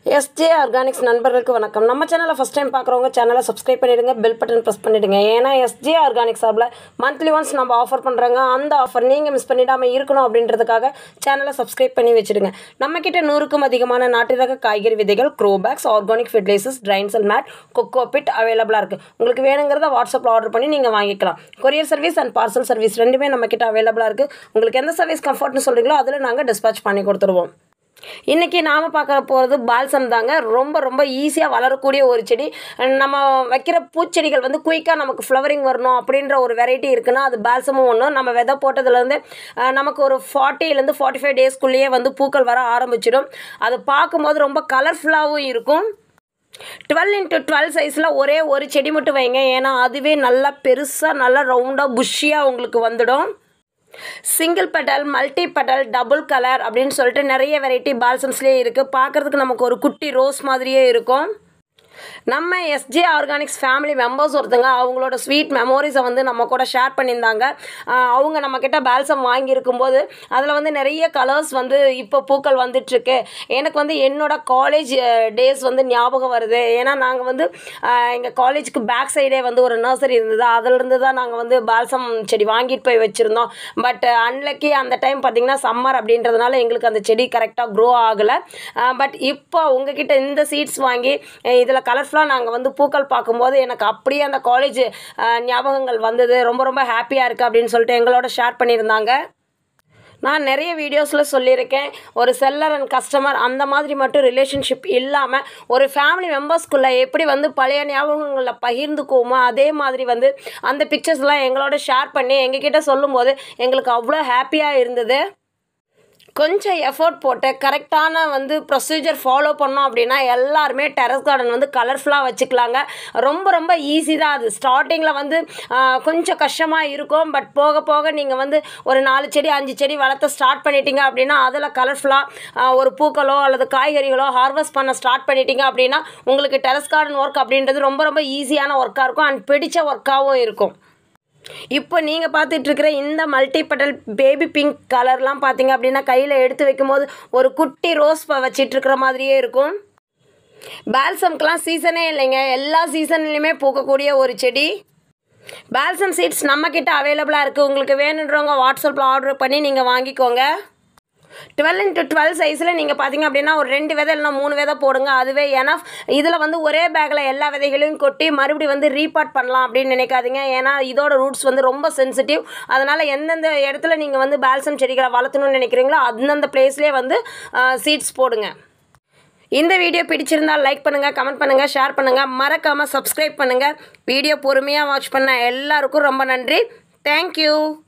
SJ organics நண்பர்களுக்கு வணக்கம் நம்ம சேனலை ஃபஸ்ட் டைம் பார்க்குறவங்க சேனலை சப்ஸ்கிரைப் பண்ணிடுங்க பெல் பட்டன் ப்ரெஸ் பண்ணிடுங்க ஏன்னா எஸ்ஜே ஆர்கானிக் சார்பில் மந்த்லி ஒன்ஸ் நம்ம ஆஃபர் பண்ணுறாங்க அந்த ஆஃபர் நீங்கள் மிஸ் பண்ணிடாமல் இருக்கணும் அப்படின்றதுக்காக சேனலை சப்ஸ்கிரைப் பண்ணி வச்சுடுங்க நம்மக்கிட்ட நூறுக்கும் அதிகமான நாட்டு ரக காய்கறி விதைகள் grow bags organic fertilizers drains and mat coco peat அவைலபிளாக இருக்குது உங்களுக்கு வேணுங்கிறத வாட்ஸ்அப்பில் ஆர்டர் பண்ணி நீங்கள் வாங்கிக்கலாம் courier service and parcel service ரெண்டுமே நம்மக்கிட்ட அவைலபிளாக இருக்குது உங்களுக்கு எந்த சர்வீஸ் கம்ஃபர்ட்னு சொல்கிறீங்களோ அதில் நாங்கள் டிஸ்பேச் பண்ணி கொடுத்துருவோம் இன்றைக்கி நாம் பார்க்க போகிறது பால்சம் தாங்க ரொம்ப ரொம்ப ஈஸியாக வளரக்கூடிய ஒரு செடி நம்ம வைக்கிற பூச்செடிகள் வந்து குயிக்காக நமக்கு ஃப்ளவரிங் வரணும் அப்படின்ற ஒரு வெரைட்டி இருக்குன்னா அது பால்சமும் ஒன்று நம்ம விதை போட்டதுலேருந்து அஹ், நமக்கு ஒரு ஃபார்ட்டிலேருந்து ஃபார்ட்டி ஃபைவ் டேஸ்க்குள்ளேயே வந்து பூக்கள் வர ஆரம்பிச்சிடும் அது பார்க்கும்போது ரொம்ப கலர்ஃபுல்லாகவும் இருக்கும் டுவெல் இன்ட்டு டுவெல் சைஸில் ஒரே ஒரு செடி மட்டும் வைங்க ஏன்னா அதுவே நல்லா பெருசாக நல்லா ரவுண்டாக புஷ்ஷியாக உங்களுக்கு வந்துடும் single petal multi petal double colour அப்படின்னு சொல்லிட்டு நிறைய வெரைட்டி பால்சம்ஸ்லேயே இருக்குது பார்க்குறதுக்கு நமக்கு ஒரு குட்டி ரோஸ் மாதிரியே இருக்கும் நம்ம எஸ்ஜே ஆர்கானிக்ஸ் ஃபேமிலி மெம்பர்ஸ் ஒருத்தங்க அவங்களோட ஸ்வீட் மெமோரிஸை வந்து நம்ம கூட ஷேர் பண்ணியிருந்தாங்க ஆஹ் அவங்க நம்மக்கிட்ட பால்சம் வாங்கியிருக்கும் போது அதில் வந்து நிறைய கலர்ஸ் வந்து இப்போ பூக்கள் வந்துட்டுருக்கு எனக்கு வந்து என்னோட காலேஜ் டேஸ் வந்து ஞாபகம் வருது ஏன்னா நாங்கள் வந்து எங்கள் காலேஜுக்கு பேக் சைடே வந்து ஒரு நர்சரி இருந்தது அதிலிருந்து தான் நாங்கள் வந்து பால்சம் செடி வாங்கிட்டு போய் வச்சுருந்தோம் பட் அன்லக்கி அந்த டைம் பார்த்திங்கன்னா சம்மர் அப்படின்றதுனால எங்களுக்கு அந்த செடி கரெக்டாக க்ரோ ஆகலை பட் இப்போ உங்ககிட்ட இந்த சீட்ஸ் வாங்கி இதில் கலர்ஃபுல்லாக நாங்கள் வந்து பூக்கள் பார்க்கும்போது எனக்கு அப்படியே அந்த காலேஜ் ஞாபகங்கள் வந்தது ரொம்ப ரொம்ப ஹாப்பியாக இருக்குது அப்படின்னு சொல்லிட்டு எங்களோட ஷேர் பண்ணியிருந்தாங்க நான் நிறைய வீடியோஸில் சொல்லியிருக்கேன் ஒரு செல்லர் அண்ட் கஸ்டமர் அந்த மாதிரி மட்டும் ரிலேஷன்ஷிப் இல்லாமல் ஒரு ஃபேமிலி மெம்பர்ஸ்குள்ளே எப்படி வந்து பழைய ஞாபகங்களை பகிர்ந்துக்குவோமோ அதே மாதிரி வந்து அந்த பிக்சர்ஸ்லாம் எங்களோட ஷேர் பண்ணி எங்ககிட்ட சொல்லும்போது எங்களுக்கு அவ்வளோ ஹாப்பியாக இருந்தது கொஞ்சம் எஃபோர்ட் போட்டு கரெக்டான வந்து ப்ரொசீஜர் ஃபாலோ பண்ணோம் அப்படின்னா எல்லாருமே டெரஸ் கார்டன் வந்து கலர்ஃபுல்லாக வச்சுக்கலாங்க ரொம்ப ரொம்ப ஈஸி தான் அது ஸ்டார்டிங்கில் வந்து ஆஹ், கொஞ்சம் கஷ்டமாக இருக்கும் பட் போக போக நீங்கள் வந்து ஒரு நாலு செடி அஞ்சு செடி வளர்த்த ஸ்டார்ட் பண்ணிட்டீங்க அப்படின்னா அதில் கலர்ஃபுல்லாக ஒரு பூக்களோ அல்லது காய்கறிகளோ ஹார்வெஸ்ட் பண்ண ஸ்டார்ட் பண்ணிட்டீங்க அப்படின்னா உங்களுக்கு டெரஸ் கார்டன் ஒர்க் அப்படின்றது ரொம்ப ரொம்ப ஈஸியான ஒர்க்காக இருக்கும் அண்ட் பிடிச்ச ஒர்க்காகவும் இருக்கும் இப்போ நீங்கள் பார்த்துட்டு இருக்கிற இந்த மல்டி பட்டல் பேபி பிங்க் கலர்லாம் பார்த்தீங்க அப்படின்னா கையில் எடுத்து வைக்கும்போது ஒரு குட்டி ரோஸ் வச்சிட்டு இருக்கிற மாதிரியே இருக்கும் பால்சம்க்கெலாம் சீசனே இல்லைங்க எல்லா சீசன்லேயுமே பூக்கக்கூடிய ஒரு செடி பால்சம் சீட்ஸ் நம்மக்கிட்ட அவைலபிளாக இருக்குது உங்களுக்கு வேணுன்றவங்க வாட்ஸ்அப்பில் ஆர்டர் பண்ணி நீங்கள் வாங்கிக்கோங்க டுவெல் இன்ட்டு டுவெல் சைஸில் நீங்கள் பார்த்தீங்க அப்படின்னா ஒரு ரெண்டு விதை இல்லைனா மூணு விதை போடுங்க அதுவே எனஃப் இதில் வந்து ஒரே பேக்கில் எல்லா விதைகளையும் கொட்டி மறுபடியும் வந்து ரீபார்ட் பண்ணலாம் அப்படின்னு நினைக்காதீங்க ஏன்னா இதோட ரூட்ஸ் வந்து ரொம்ப சென்சிட்டிவ் அதனால் எந்தெந்த இடத்துல நீங்கள் வந்து பால்சம் செடிகளை வளர்த்தணும்னு நினைக்கிறீங்களோ அந்தந்த பிளேஸ்லேயே வந்து சீட்ஸ் போடுங்க இந்த வீடியோ பிடிச்சிருந்தால் லைக் பண்ணுங்கள் கமெண்ட் பண்ணுங்கள் ஷேர் பண்ணுங்கள் மறக்காமல் சப்ஸ்கிரைப் பண்ணுங்கள் வீடியோ பொறுமையாக வாட்ச் பண்ண எல்லாருக்கும் ரொம்ப நன்றி தேங்க்யூ